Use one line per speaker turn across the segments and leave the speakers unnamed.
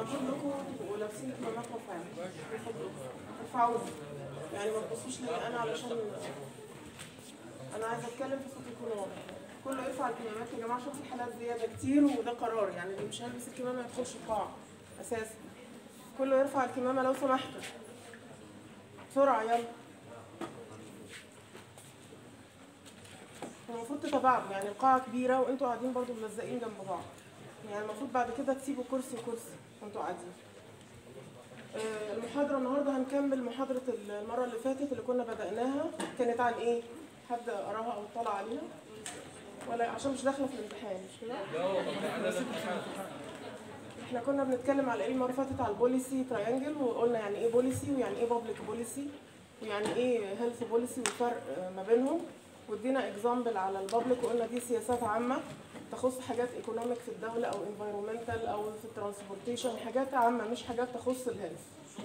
من فضلكم تبقوا لابسين كمامات رفيعة من فضلكم ارفعوها يعني ما تبصوش لي انا علشان انا عايزه اتكلم في صوت يكون واضح كله يرفع الكمامات يا جماعه عشان في حالات زياده كتير وده قرار يعني اللي مش هيلبس الكمامه ما يدخلش القاعه اساسا كله يرفع الكمامه لو سمحتوا بسرعه يلا هو المفروض تتابعوا يعني القاعه كبيره وانتوا قاعدين برضو ملزقين جنب بعض يعني المفروض بعد كده تسيبوا كرسي وكرسي وانتوا قاعدين آه، المحاضرة النهاردة هنكمل محاضرة المرة اللي فاتت اللي كنا بدأناها كانت عن ايه؟ حد قراها أو اطلع عليها؟ ولا عشان مش داخلة في الامتحان مش كده؟ احنا كنا بنتكلم على ايه المرة اللي فاتت على البوليسي تراينجل وقلنا يعني ايه بوليسي ويعني ايه بابليك بوليسي ويعني ايه هيلث بوليسي والفرق آه، ما بينهم وادينا اكزامبل على البابليك وقلنا دي سياسات عامة تخص حاجات ايكونوميك في الدولة او انفايرمنتال او في الترانسبورتيشن حاجات عامة مش حاجات تخص الهيلث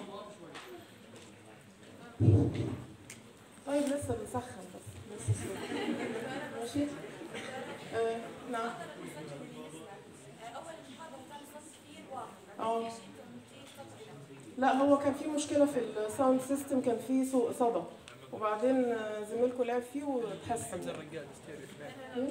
طيب لسه بنسخن بس لسه شوية. ماشي آه نعم
اول محاضره كان صوت كثير واضح
اه لا هو كان في مشكلة في الساوند سيستم كان في سوء صدى وبعدين آه، زميلكم لعب فيه وتحسن إيه؟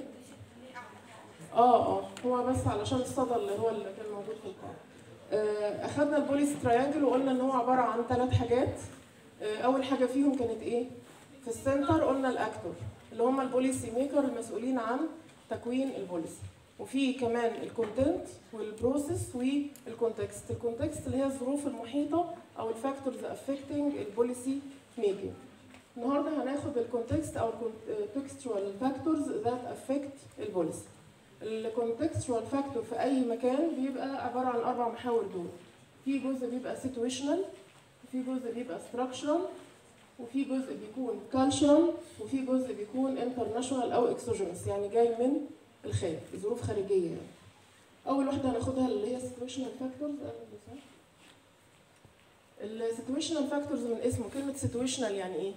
اه اه هو بس علشان الصدى اللي هو اللي كان موجود في القاعة آه، اخدنا البوليس تراينجل وقلنا ان هو عبارة عن ثلاث حاجات آه، اول حاجة فيهم كانت ايه في السنتر قلنا الاكتور اللي هم البوليسي ميكر المسؤولين عن تكوين البوليسي وفي كمان الكونتنت والبروسيس والكونتكست الكونتكست اللي هي الظروف المحيطة او الفاكتورز افكتنج البوليسي ميكينج النهارده هناخد الكونتكست او الكونتكستوال فاكتورز ذات افكت البوليسي الكونتكستوال فاكتور في اي مكان بيبقى عباره عن اربع محاور دول في جزء بيبقى سيتويشنال وفي جزء بيبقى ستراكشرال وفي جزء بيكون كالتشرال وفي جزء بيكون انترناشونال او اكسوجينس يعني جاي من الخارج ظروف خارجيه يعني اول واحده هناخدها اللي هي سيتويشنال فاكتورز السيتويشنال فاكتورز من اسمه كلمه سيتويشنال يعني ايه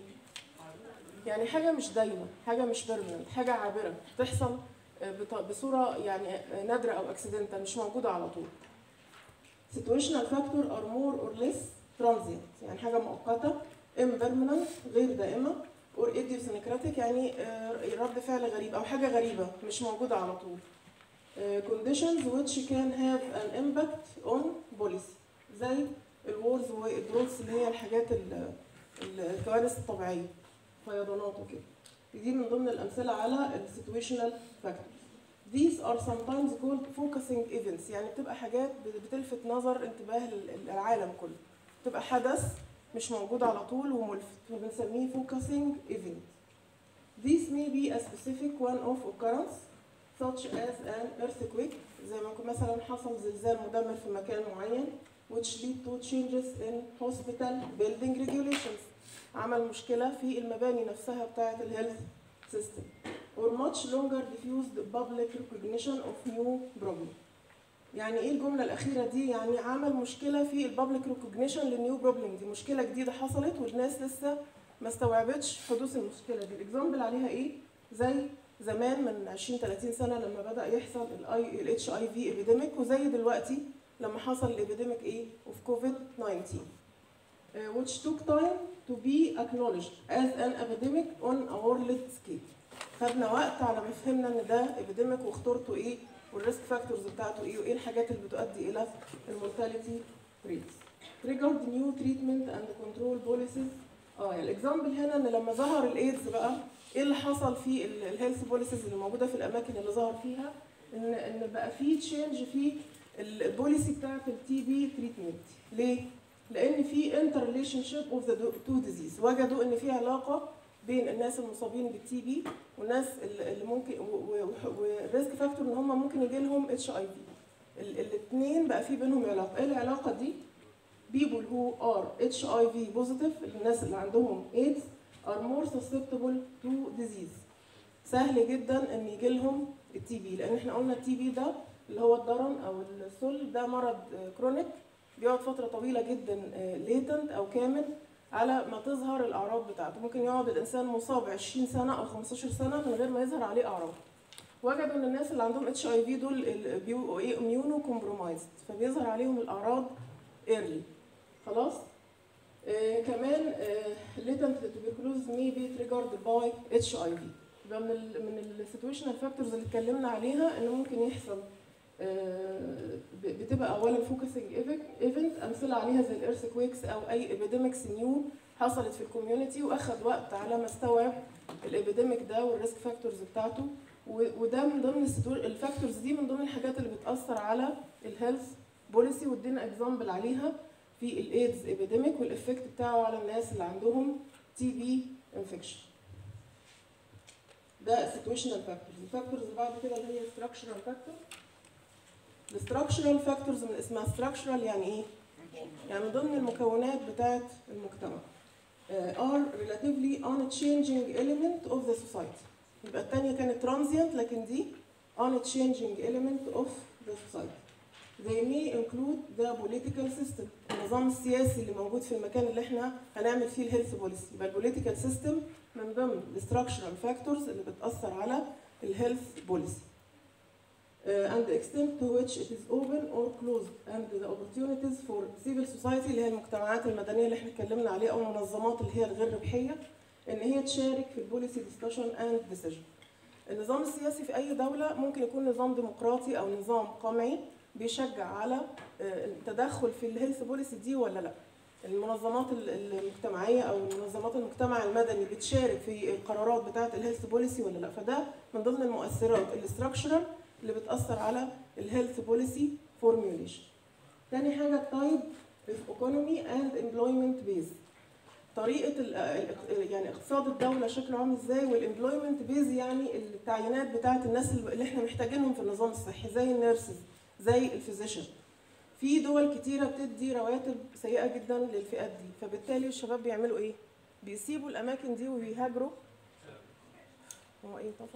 يعني حاجه مش دايمه حاجه مش بيرمننت حاجه عابره بتحصل بط- بصوره يعني نادره او اكسيدنتال مش موجوده على طول situational factor are more or less transient يعني حاجه مؤقته impermanent غير دائمه or idiosyncratic يعني آه، رد فعل غريب او حاجه غريبه مش موجوده على طول آه، conditions which can have an impact on policy زي الوورز والدروتس اللي هي الحاجات ال- ال- الكوارث الطبيعيه فيضانات وكده دي من ضمن الامثله على السيتويشنال فاكتورز These are sometimes called focusing events يعني بتبقى حاجات بتلفت نظر انتباه ال- العالم كله بتبقى حدث مش موجود على طول وملفت وبنسميه focusing event This may be a specific one-off occurrence such as an earthquake زي ما يكون مثلا حصل زلزال مدمر في مكان معين which lead to changes in hospital building regulations عمل مشكلة في المباني نفسها بتاعة الهيلث سيستم or much longer diffused public recognition of new problem يعني ايه الجملة الأخيرة دي؟ يعني عمل مشكلة في البابليك ريكوجنيشن للنيو بروبلم دي مشكلة جديدة حصلت والناس لسه ما استوعبتش حدوث المشكلة دي، الإكزامبل عليها ايه؟ زي زمان من 20 30 سنة لما بدأ يحصل الاي الاتش اي في ابيديميك وزي دلوقتي لما حصل الابيديميك ايه؟ اوف كوفيد 19 uh, which took time to be acknowledged as an epidemic on a world scale. خدنا وقت على ما فهمنا ان ده ابيديميك وخطورته ايه والريسك فاكتورز بتاعته ايه وايه الحاجات اللي بتؤدي الى المورتاليتي ريتس. triggered new treatment and control policies اه يعني الاكزامبل هنا ان لما ظهر الايدز بقى ايه اللي حصل في الهيلث بوليسيز اللي موجوده في الاماكن اللي ظهر فيها ان ان بقى في تشينج في البوليسي بتاعت التي بي تريتمنت ليه؟ لان في انتر ريليشن شيب اوف ذا تو ديزيز وجدوا ان في علاقه بين الناس المصابين بالتي بي والناس اللي اللي ممكن والريسك فاكتور ان هم ممكن يجي لهم اتش اي في الاثنين بقى في بينهم علاقه ايه العلاقه دي people who are HIV positive الناس اللي عندهم AIDS are more susceptible to disease سهل جدا ان يجي لهم التي بي لان احنا قلنا التي بي ده اللي هو الضرن او السل ده مرض كرونيك بيقعد فتره طويله جدا ليتنت او كامل على ما تظهر الاعراض بتاعته ممكن يقعد الانسان مصاب 20 سنه او 15 سنه من غير ما يظهر عليه اعراض وجدوا ان الناس اللي عندهم اتش اي في دول ال- بيبقوا ايه اميونو كومبرومايزد فبيظهر عليهم الاعراض ايرلي خلاص آه كمان ليتنت tuberculosis may be triggered by HIV يبقى من ال من السيتويشنال فاكتورز اللي اتكلمنا عليها ان ممكن يحصل آه، ب- بتبقى اولا فوكسنج ايفنت امثله عليها زي الارث كويكس او اي ايبيديمكس نيو حصلت في الكوميونتي واخد وقت على ما استوعب الابيديميك ده والريسك فاكتورز بتاعته و- وده من ضمن الستور- الفاكتورز دي من ضمن الحاجات اللي بتاثر على الهيلث بوليسي وادينا اكزامبل عليها في الايدز ابيديميك والافكت بتاعه على الناس اللي عندهم تي بي انفكشن ده situational فاكتورز الفاكتورز اللي بعد كده اللي هي structural فاكتور الستراكشرال فاكتورز من اسمها structural يعني ايه؟ يعني من ضمن المكونات بتاعت المجتمع uh, are relatively unchanging element of the society يبقى الثانية كانت transient لكن دي unchanging element of the society They may include the political system النظام السياسي اللي موجود في المكان اللي احنا هنعمل فيه الهيلث بوليسي يبقى البوليتيكال سيستم من ضمن الستراكشرال فاكتورز اللي بتأثر على الهيلث بوليسي and the extent to which it is open or closed and the opportunities for civil society اللي هي المجتمعات المدنيه اللي احنا اتكلمنا عليها او المنظمات اللي هي الغير ربحيه ان هي تشارك في البوليسي ديسكشن اند ديسيجن. النظام السياسي في اي دوله ممكن يكون نظام ديمقراطي او نظام قمعي بيشجع على آه، التدخل في الهيلث بوليسي دي ولا لا. المنظمات ال- المجتمعيه او منظمات المجتمع المدني بتشارك في القرارات بتاعه الهيلث بوليسي ولا لا فده من ضمن المؤثرات الاستراكشرال اللي بتاثر على الهيلث بوليسي فورميوليشن. تاني حاجه التايب اوف ايكونومي اند امبلويمنت بيز. طريقه ال- ال- يعني اقتصاد الدوله شكله عامل ازاي والامبلويمنت بيز يعني التعيينات بتاعه الناس اللي احنا محتاجينهم في النظام الصحي زي النيرسز زي الفيزيشن. في دول كتيره بتدي رواتب سيئه جدا للفئات دي فبالتالي الشباب بيعملوا ايه؟ بيسيبوا الاماكن دي وبيهاجروا هو ايه طبعا؟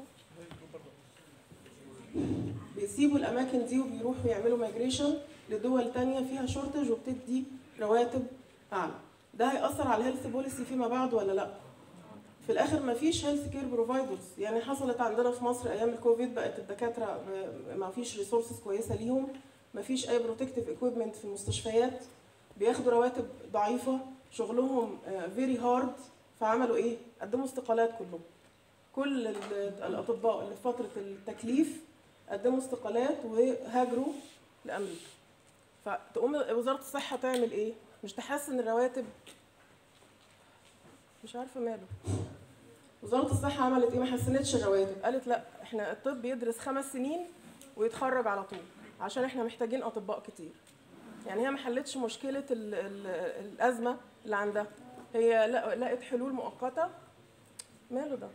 بيسيبوا الاماكن دي وبيروحوا يعملوا مايجريشن لدول تانية فيها شورتج وبتدي رواتب اعلى ده هيأثر على الهيلث بوليسي فيما بعد ولا لا في الاخر ما فيش هيلث كير بروفايدرز يعني حصلت عندنا في مصر ايام الكوفيد بقت الدكاتره ب- ما فيش ريسورسز كويسه ليهم ما فيش اي بروتكتيف اكويبمنت في المستشفيات بياخدوا رواتب ضعيفه شغلهم فيري هارد فعملوا ايه قدموا استقالات كلهم كل ال- الاطباء اللي في فتره التكليف قدموا استقالات وهاجروا لامريكا فتقوم وزاره الصحه تعمل ايه مش تحسن الرواتب مش عارفه ماله وزاره الصحه عملت ايه ما حسنتش الرواتب قالت لا احنا الطب يدرس خمس سنين ويتخرج على طول عشان احنا محتاجين اطباء كتير يعني هي ما حلتش مشكله ال ال الازمه اللي عندها هي لا- لقت حلول مؤقته ماله ده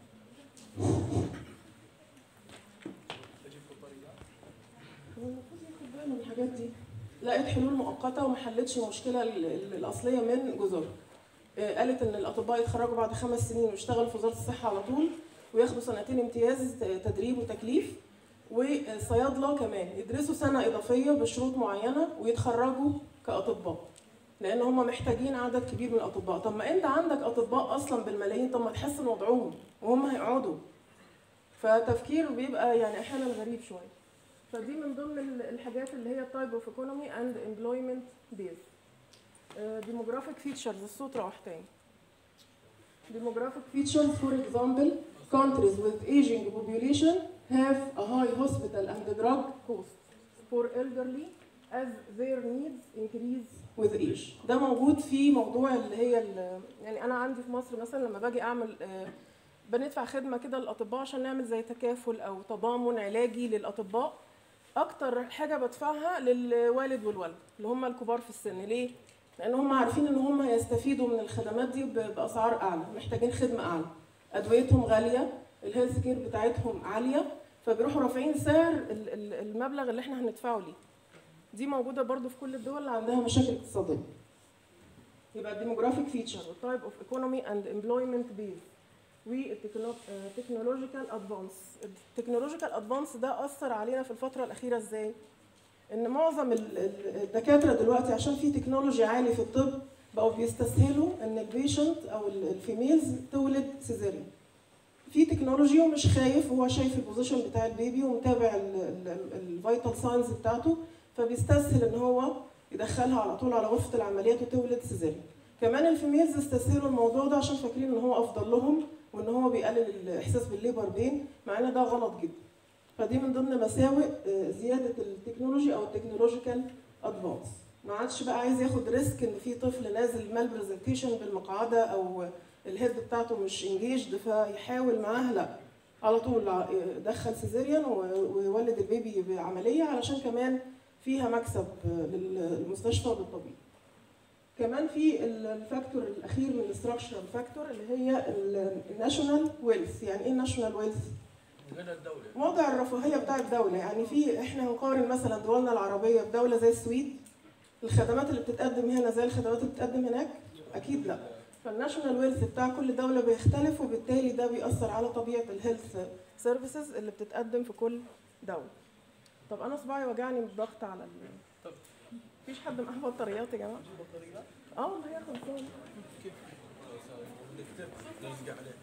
هو المفروض ياخد باله من الحاجات دي لقت حلول مؤقته وما حلتش المشكله ال- ال- الاصليه من جذورها آه، قالت ان الاطباء يتخرجوا بعد خمس سنين ويشتغلوا في وزاره الصحه على طول وياخدوا سنتين امتياز ت- تدريب وتكليف والصيادله كمان يدرسوا سنه اضافيه بشروط معينه ويتخرجوا كاطباء لان هم محتاجين عدد كبير من الاطباء طب ما انت عندك اطباء اصلا بالملايين طب ما تحسن وضعهم وهم هيقعدوا فتفكير بيبقى يعني احيانا غريب شويه فدي من ضمن ال- الحاجات اللي هي تايب اوف ايكونومي اند امبلويمنت بيز demographic features الصوت راح تاني demographic features for example countries with aging population have a high hospital and drug costs for elderly as their needs increase with age ده موجود في موضوع اللي هي ال- يعني انا عندي في مصر مثلا لما باجي اعمل آه، بندفع خدمه كده للاطباء عشان نعمل زي تكافل او تضامن علاجي للاطباء اكتر حاجه بدفعها للوالد والوالده اللي هم الكبار في السن ليه لان هم عارفين ان هم هيستفيدوا من الخدمات دي ب- باسعار اعلى محتاجين خدمه اعلى ادويتهم غاليه الهيلث كير بتاعتهم عاليه فبيروحوا رافعين سعر ال- ال- المبلغ اللي احنا هندفعه ليه دي موجوده برضو في كل الدول اللي عندها مشاكل اقتصاديه يبقى الديموغرافيك فيتشر والتايب اوف ايكونومي اند امبلويمنت بيز والتكنولوجيكال ادفانس التكنولوجيكال ادفانس ده اثر علينا في الفتره الاخيره ازاي ان معظم ال- ال- الدكاتره دلوقتي عشان في تكنولوجيا عالي في الطب بقوا بيستسهلوا ان البيشنت او ال- الفيميلز تولد سيزاريان في تكنولوجي ومش خايف وهو شايف البوزيشن بتاع البيبي ومتابع الفيتال ساينز بتاعته فبيستسهل ان هو يدخلها على طول على غرفه العمليات وتولد سيزاريان كمان الفيميلز استسهلوا الموضوع ده عشان فاكرين ان هو افضل لهم وان هو بيقلل الاحساس بالليبر بين مع ان ده غلط جدا فدي من ضمن مساوئ آه، زياده التكنولوجي او التكنولوجيكال ادفانس ما عادش بقى عايز ياخد ريسك ان في طفل نازل مال برزنتيشن بالمقعده او الهيد بتاعته مش انجيجد فيحاول معاها لا على طول ع- دخل سيزيريان و- ويولد البيبي بعمليه علشان كمان فيها مكسب آه، للمستشفى وللطبيب كمان في ال- الفاكتور الاخير من الاستراكشرال فاكتور اللي هي الناشونال ويلث يعني ايه الناشونال ويلث
غنى الدولة
وضع الرفاهيه بتاع الدوله يعني في احنا هنقارن مثلا دولنا العربيه بدوله زي السويد الخدمات اللي بتتقدم هنا زي الخدمات اللي بتتقدم هناك اكيد لا فالناشونال ويلث بتاع كل دوله بيختلف وبالتالي ده بيأثر على طبيعه الهيلث سيرفيسز اللي بتتقدم في كل دوله طب انا صباعي وجعني من الضغط على ال...
طب.
مفيش حد معاه بطاريات يا جماعه اه والله يا خلصان
كيف؟ نكتب نلزق عليه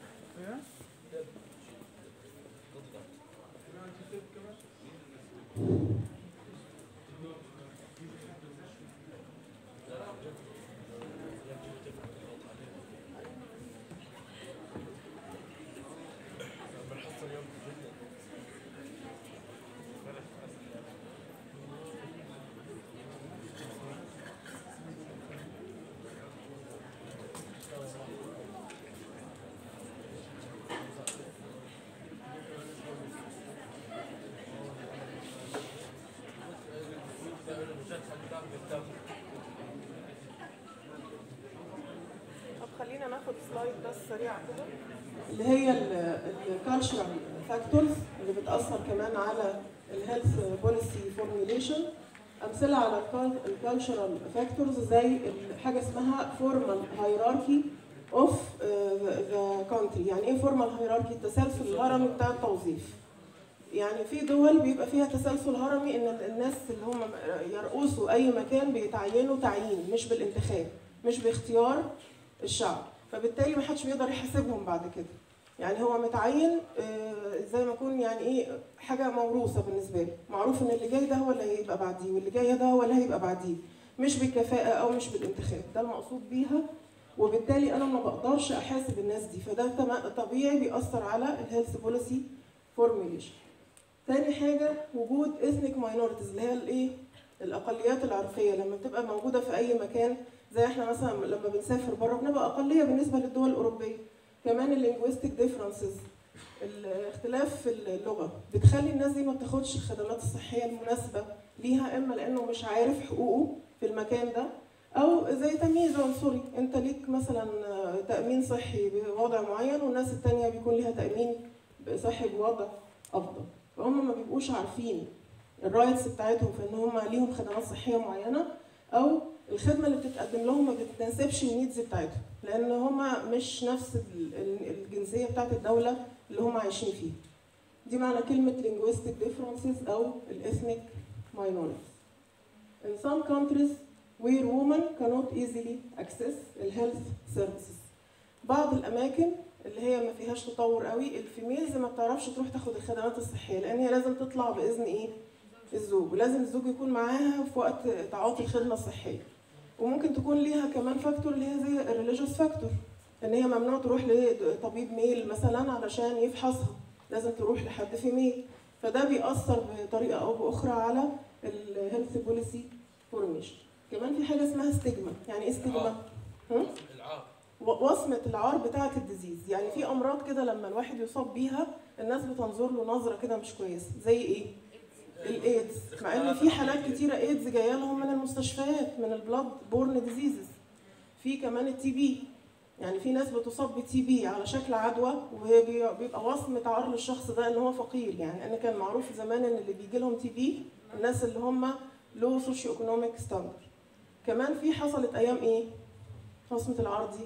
طب خلينا ناخد سلايد بس سريعه كده اللي هي الكالتشرال فاكتورز اللي بتاثر كمان على الهيلث بوليسي فورميوليشن امثله على الكالتشرال فاكتورز زي حاجه اسمها فورمال هيراركي اوف ذا كونتري يعني ايه فورمال هيراركي التسلسل الهرمي بتاع التوظيف يعني في دول بيبقى فيها تسلسل هرمي ان الناس اللي هم يرؤسوا اي مكان بيتعينوا تعيين مش بالانتخاب مش باختيار الشعب فبالتالي ما حدش بيقدر يحاسبهم بعد كده يعني هو متعين آه، زي ما يكون يعني ايه حاجه موروثه بالنسبه له معروف ان اللي جاي ده هو اللي هيبقى بعديه واللي جاي ده هو اللي هيبقى بعديه مش بالكفاءه او مش بالانتخاب ده المقصود بيها وبالتالي انا ما بقدرش احاسب الناس دي فده تم- طبيعي بيأثر على الهيلث بوليسي فورميوليشن تاني حاجه وجود اثنيك ماينورتيز اللي هي الايه الاقليات العرقيه لما بتبقى موجوده في اي مكان زي احنا مثلا لما بنسافر بره بنبقى اقليه بالنسبه للدول الاوروبيه كمان اللينجويستيك ديفرنسز الاختلاف في اللغه بتخلي الناس دي ما بتاخدش الخدمات الصحيه المناسبه ليها اما لانه مش عارف حقوقه في المكان ده او زي تمييز عنصري انت ليك مثلا تامين صحي بوضع معين والناس التانية بيكون ليها تامين صحي بوضع افضل فهم ما بيبقوش عارفين الرايتس بتاعتهم في ان هم ليهم خدمات صحيه معينه او الخدمه اللي بتتقدم لهم ما بتناسبش النيدز بتاعتهم لان هم مش نفس ال- ال- الجنسيه بتاعت الدوله اللي هم عايشين فيها دي معنى كلمه linguistic differences او ethnic minorities in some countries where women cannot easily access the health services بعض الاماكن اللي هي ما فيهاش تطور قوي الفيميلز ما بتعرفش تروح تاخد الخدمات الصحيه لان هي لازم تطلع باذن ايه الزوج ولازم الزوج يكون معاها في وقت تعاطي الخدمه الصحيه وممكن تكون ليها كمان فاكتور اللي هي زي الريليجيوس فاكتور ان هي ممنوع تروح لطبيب ميل مثلا علشان يفحصها لازم تروح لحد في ميل فده بيأثر بطريقه او باخرى على الهيلث بوليسي فورميشن كمان في حاجه اسمها ستيجما يعني ايه ستيجما هم؟
العاب
و- وصمة العار بتاعة الديزيز يعني في أمراض كده لما الواحد يصاب بيها الناس بتنظر له نظرة كده مش كويسة زي إيه؟ الإيدز مع إن في حالات كتيرة إيدز جاية لهم من المستشفيات من البلاد بورن ديزيزز في كمان التي بي يعني في ناس بتصاب بتي بي على شكل عدوى وبيبقى وصمة عار للشخص ده إن هو فقير يعني لأن كان معروف زمان إن اللي بيجي لهم تي بي الناس اللي هم لو سوشيو ايكونوميك ستاندر كمان في حصلت أيام إيه؟ وصمة العار دي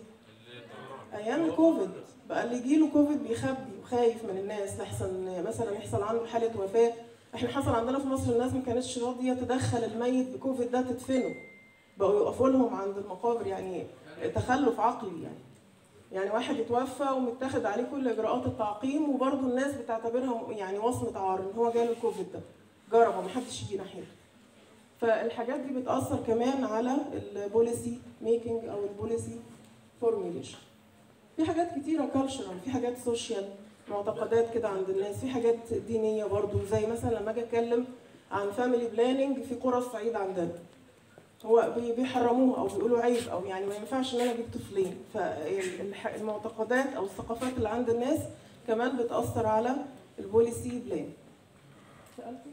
ايام الكوفيد بقى اللي يجيله كوفيد بيخبي وخايف من الناس لحسن مثلا يحصل عنده حاله وفاه احنا حصل عندنا في مصر الناس ما كانتش راضيه تدخل الميت بكوفيد ده تدفنه بقوا يقفوا لهم عند المقابر يعني تخلف عقلي يعني يعني واحد يتوفى ومتاخد عليه كل اجراءات التعقيم وبرضه الناس بتعتبرها يعني وصمه عار ان هو جاله الكوفيد ده جرب ومحدش يجي ناحيته فالحاجات دي بتاثر كمان على البوليسي ميكنج او البوليسي فورميوليشن في حاجات كتيره كالتشرال في حاجات سوشيال معتقدات كده عند الناس في حاجات دينيه برضو زي مثلا لما اجي اتكلم عن فاميلي بلاننج في قرى الصعيد عندنا هو بي- بيحرموه او بيقولوا عيب او يعني ما ينفعش ان انا اجيب طفلين فالمعتقدات او الثقافات اللي عند الناس كمان بتاثر على البوليسي بلان سألتوا؟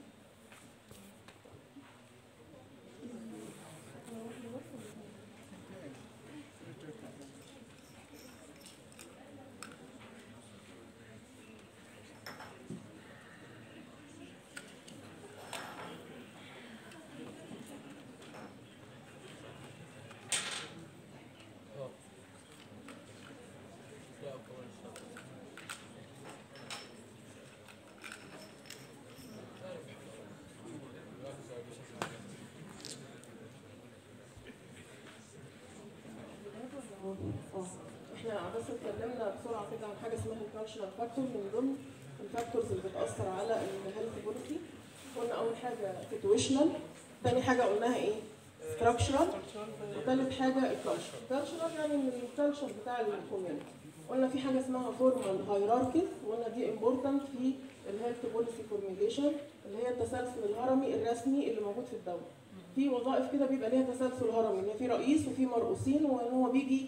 اه لا كمان اشتغل
اه احنا بس اتكلمنا بسرعه كده عن حاجه اسمها الكالتشرال فاكتور من ضمن الفاكتورز اللي بتاثر على الهيلث بوليسي قلنا اول حاجه سيتويشنال ثاني حاجه قلناها ايه؟ ستراكشرال وثالث حاجه الكالتشر الكالتشرال يعني من الكالتشر بتاع الكوميونتي قلنا في حاجه اسمها فورمال هايراركي وقلنا دي امبورتنت في الهيلث بوليسي فورميليشن اللي هي التسلسل الهرمي الرسمي اللي موجود في الدوله في وظائف كده بيبقى ليها تسلسل هرمي ان في رئيس وفي مرؤوسين وان هو بيجي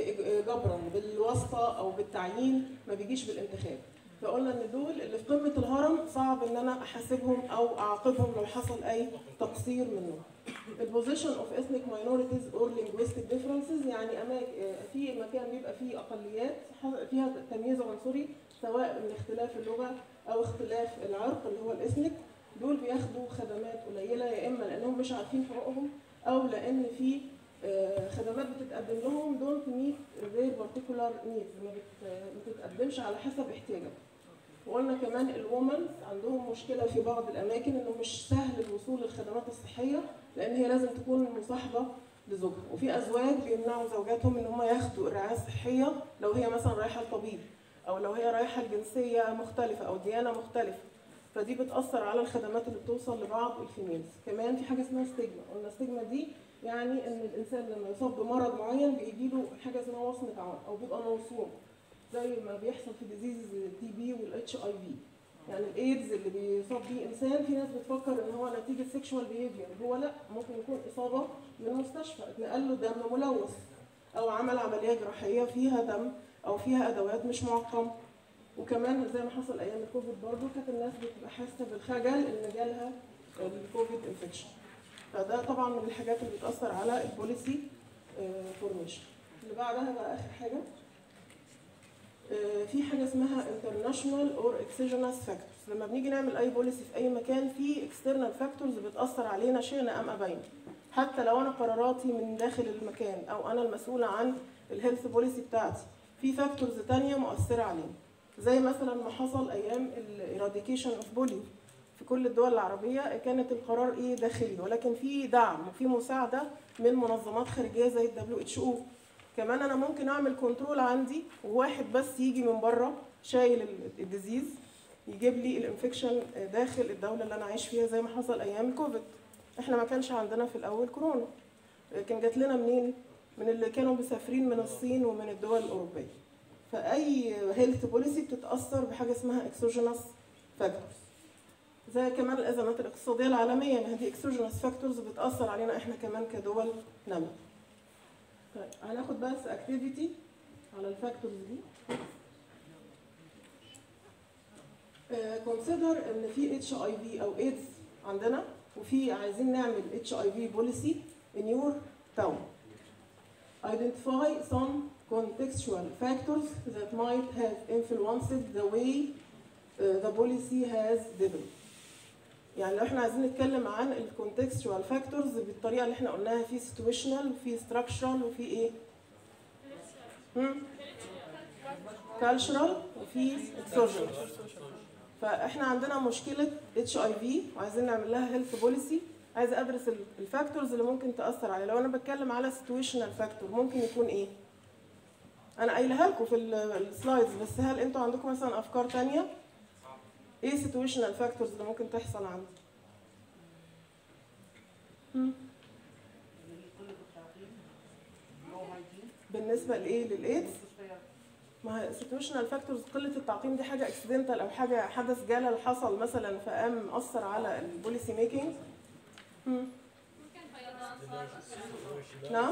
جبرا بالواسطه او بالتعيين ما بيجيش بالانتخاب فقلنا ان دول اللي في قمه الهرم صعب ان انا احاسبهم او اعاقبهم لو حصل اي تقصير منهم البوزيشن اوف ethnic minorities or linguistic differences يعني أما- في مكان بيبقى فيه اقليات فيها تمييز عنصري سواء من اختلاف اللغه او اختلاف العرق اللي هو الاثنيك دول بياخدوا خدمات قليله يا اما لانهم مش عارفين حقوقهم او لان في آه، خدمات بتتقدم لهم دونت ميت their particular needs ما بت- ما بتتقدمش على حسب احتياجاتهم وقلنا كمان الومن عندهم مشكله في بعض الاماكن انه مش سهل الوصول للخدمات الصحيه لان هي لازم تكون مصاحبه لزوجها وفي ازواج بيمنعوا زوجاتهم ان هم ياخدوا الرعايه الصحيه لو هي مثلا رايحه لطبيب او لو هي رايحه لجنسيه مختلفه او ديانه مختلفه فدي بتاثر على الخدمات اللي بتوصل لبعض الفيميلز كمان في حاجه اسمها ستيجما قلنا الستيجما دي يعني ان الانسان لما يصاب بمرض معين بيجي له حاجه اسمها وصمه عار او بيبقى موصوم زي ما بيحصل في ديزيز التي بي والاتش اي في يعني الايدز اللي بيصاب بيه انسان في ناس بتفكر ان هو نتيجه سيكشوال بيهيفير هو لا ممكن يكون اصابه من مستشفى اتنقل له دم ملوث او عمل عمليه جراحيه فيها دم او فيها ادوات مش معقمه وكمان زي ما حصل ايام الكوفيد برضو كانت الناس بتبقى حاسه بالخجل ان جالها الكوفيد انفكشن فده طبعا من الحاجات اللي بتاثر على البوليسي فورميشن اللي بعدها بقى اخر حاجه آه، في حاجه اسمها international or exogenous factors لما بنيجي نعمل اي بوليسي في اي مكان في external factors بتاثر علينا شئنا ام ابينا حتى لو انا قراراتي من داخل المكان او انا المسؤوله عن الهيلث بوليسي بتاعتي في فاكتورز تانية مؤثره علينا زي مثلا ما حصل ايام الاراديكيشن اوف بولي في كل الدول العربيه كانت القرار ايه داخلي ولكن في دعم وفي مساعده من منظمات خارجيه زي الدبليو اتش او كمان انا ممكن اعمل كنترول عندي وواحد بس يجي من بره شايل ال- الديزيز يجيب لي الانفكشن داخل الدوله اللي انا عايش فيها زي ما حصل ايام الكوفيد احنا ما كانش عندنا في الاول كورونا كان جات لنا منين من اللي كانوا مسافرين من الصين ومن الدول الاوروبيه فاي هيلث بوليسي بتتاثر بحاجه اسمها اكسوجينوس فاكتورز زي كمان الازمات الاقتصاديه العالميه ما هذه اكسوجينوس فاكتورز بتاثر علينا احنا كمان كدول ناميه طيب هناخد بس اكتيفيتي على الفاكتورز دي كونسيدر ان في اتش اي في او ايدز عندنا وفي عايزين نعمل اتش اي في بوليسي in your town identify some contextual factors that might have influenced the way uh, the policy has developed يعني لو احنا عايزين نتكلم عن الكونتكستوال فاكتورز بالطريقه اللي احنا قلناها في سيتويشنال وفي ستراكشرال وفي ايه؟ كالتشرال وفي اكسوجينال فاحنا عندنا مشكله اتش اي في وعايزين نعمل لها هيلث بوليسي عايزه ادرس ال- الفاكتورز اللي ممكن تاثر عليه لو انا بتكلم على سيتويشنال فاكتور ممكن يكون ايه انا قايلها لكم في ال- السلايدز بس هل انتوا عندكم مثلا افكار تانية ايه situational فاكتورز اللي ممكن تحصل عندي هم؟ بالنسبه لايه للايدز ما هي situational فاكتورز قله التعقيم دي حاجه اكسيدنتال او حاجه حدث جلل حصل مثلا فقام اثر على البوليسي ميكنج
ممكن فيضان صار
نعم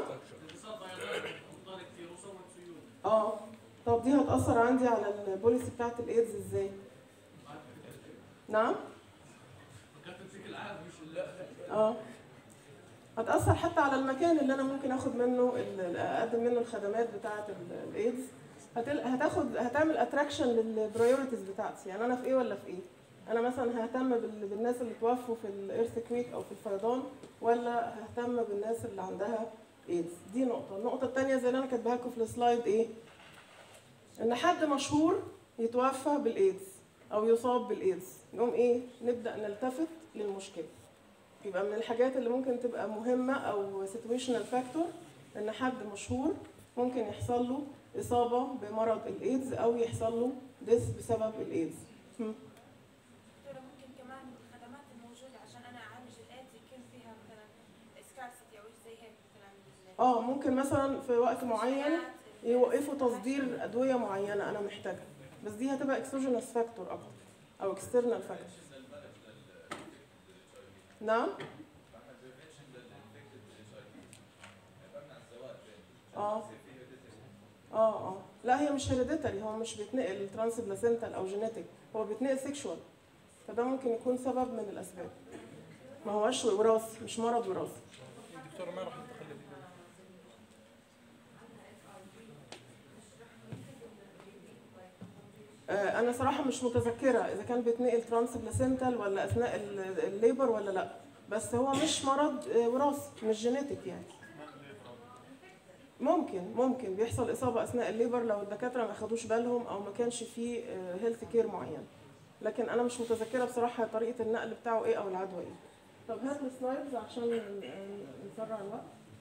اه طب دي هتأثر عندي على البوليسي بتاعت الايدز ازاي؟ نعم؟ اه هتأثر حتى على المكان اللي انا ممكن اخد منه ال- اقدم منه الخدمات بتاعت ال- الايدز هتل... هتاخد هتعمل اتراكشن للبرايورتيز بتاعتي يعني انا في ايه ولا في ايه؟ انا مثلا ههتم بال... بالناس اللي توفوا في الايرث كويك او في الفيضان ولا ههتم بالناس اللي عندها ايدز دي نقطة، النقطة التانية زي اللي انا كاتباها لكم في السلايد ايه؟ ان حد مشهور يتوفى بالايدز او يصاب بالايدز نقوم ايه نبدا نلتفت للمشكله يبقى من الحاجات اللي ممكن تبقى مهمه او situational فاكتور ان حد مشهور ممكن يحصل له اصابه بمرض الايدز او يحصل له ديث بسبب الايدز هم.
دكتورة ممكن كمان الخدمات الموجودة عشان أنا أعالج الإيدز يكون فيها مثلا سكارسيتي أو شيء زي هيك مثلا
اه ممكن مثلا في وقت معين يوقفوا تصدير ادويه معينه انا محتاجها بس دي هتبقى اكسوجينس فاكتور اكتر او اكسترنال فاكتور نعم اه اه اه لا هي مش هيريديتري هو مش بيتنقل ترانس بلاسنتال او جينيتك هو بيتنقل سيكشوال فده ممكن يكون سبب من الاسباب ما هوش وراثي مش مرض وراثي
الدكتور ما راح ندخل فيه
آه، انا صراحه مش متذكره اذا كان بيتنقل ترانس بلاسنتال ولا اثناء ال- الليبر ولا لا بس هو مش مرض آه، وراثي مش جينيتك يعني ممكن ممكن بيحصل اصابه اثناء الليبر لو الدكاتره ما خدوش بالهم او ما كانش فيه هيلث كير معين لكن انا مش متذكره بصراحه طريقه النقل بتاعه ايه او العدوى ايه طب هات السلايدز عشان ن- ن- نسرع الوقت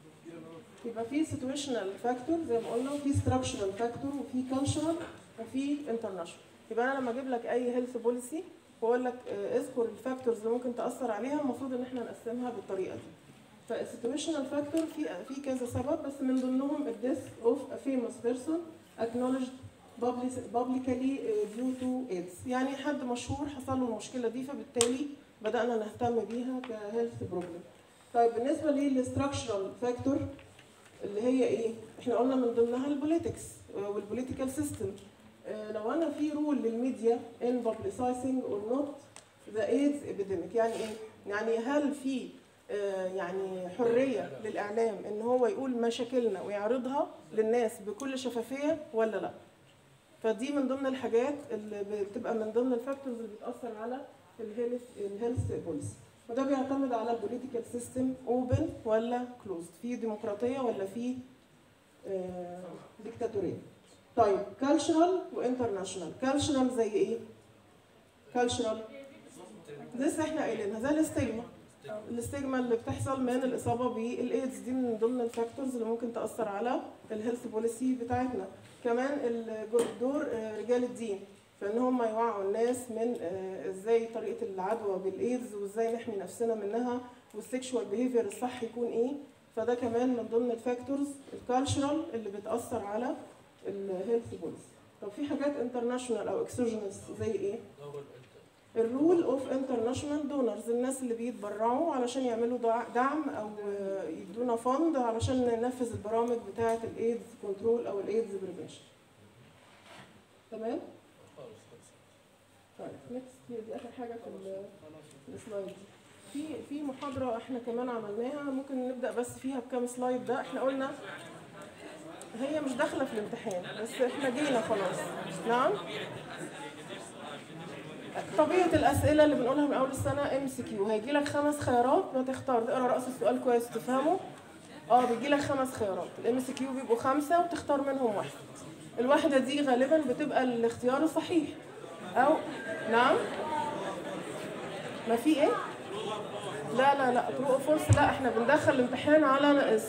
يبقى في situational فاكتور زي ما قلنا وفي structural فاكتور وفي cultural وفي international يبقى انا لما اجيب لك اي هيلث بوليسي واقول لك آه، اذكر الفاكتورز اللي ممكن تاثر عليها المفروض ان احنا نقسمها بالطريقه دي فالسيتويشنال فاكتور في في كذا سبب بس من ضمنهم الديث اوف ا famous person acknowledged public- publicly uh, due to AIDS يعني حد مشهور حصل له المشكله دي فبالتالي بدانا نهتم بيها كهيلث بروبلم طيب بالنسبه للستراكشرال فاكتور اللي هي ايه احنا قلنا من ضمنها البوليتكس والبوليتيكال سيستم لو انا في رول للميديا in publicizing or not the AIDS epidemic يعني ايه يعني هل في آه، يعني حريه للاعلام ان هو يقول مشاكلنا ويعرضها للناس بكل شفافيه ولا لا فدي من ضمن الحاجات اللي بتبقى من ضمن الفاكتورز اللي بتاثر على الهيلث الهيلث بوليسي وده بيعتمد على البوليتيكال سيستم اوبن ولا كلوزد في ديمقراطيه ولا في آه، ديكتاتوريه طيب كالتشرال وانترناشونال كالتشرال زي ايه كالتشرال لسه احنا قايلينها زي الاستجما الاستجما اللي بتحصل من الاصابه بالايدز دي من ضمن الفاكتورز اللي ممكن تاثر على الهيلث بوليسي بتاعتنا كمان ال- دور آه، رجال الدين فان هم يوعوا الناس من آه، ازاي طريقه العدوى بالايدز وازاي نحمي نفسنا منها والسكشوال بيهيفير الصح يكون ايه فده كمان من ضمن الفاكتورز الكالتشرال اللي بتاثر على الهيلث بوليسي طب في حاجات انترناشونال او اكسوجينس زي ايه
دور الانت
الرول اوف انترناشونال دونرز الناس اللي بيتبرعوا علشان يعملوا دع- دعم او آه، يدونا فند علشان ننفذ البرامج بتاعه الايدز كنترول او الايدز بريفنشن تمام
خالص خالص
طيب نكست دي اخر حاجه في ال- السلايد دي. في في محاضره احنا كمان عملناها ممكن نبدا بس فيها بكام سلايد ده احنا قلنا هي مش داخله في الامتحان بس احنا جينا خلاص نعم طبيعه الاسئله اللي بنقولها من اول السنه ام سي كيو هيجي لك خمس خيارات ما تختار تقرا راس السؤال كويس تفهمه اه بيجي لك خمس خيارات الام سي كيو بيبقوا خمسه وتختار منهم واحده الواحده دي غالبا بتبقى الاختيار الصحيح او نعم ما في ايه لا لا لا ترو فورس لا احنا بندخل الامتحان على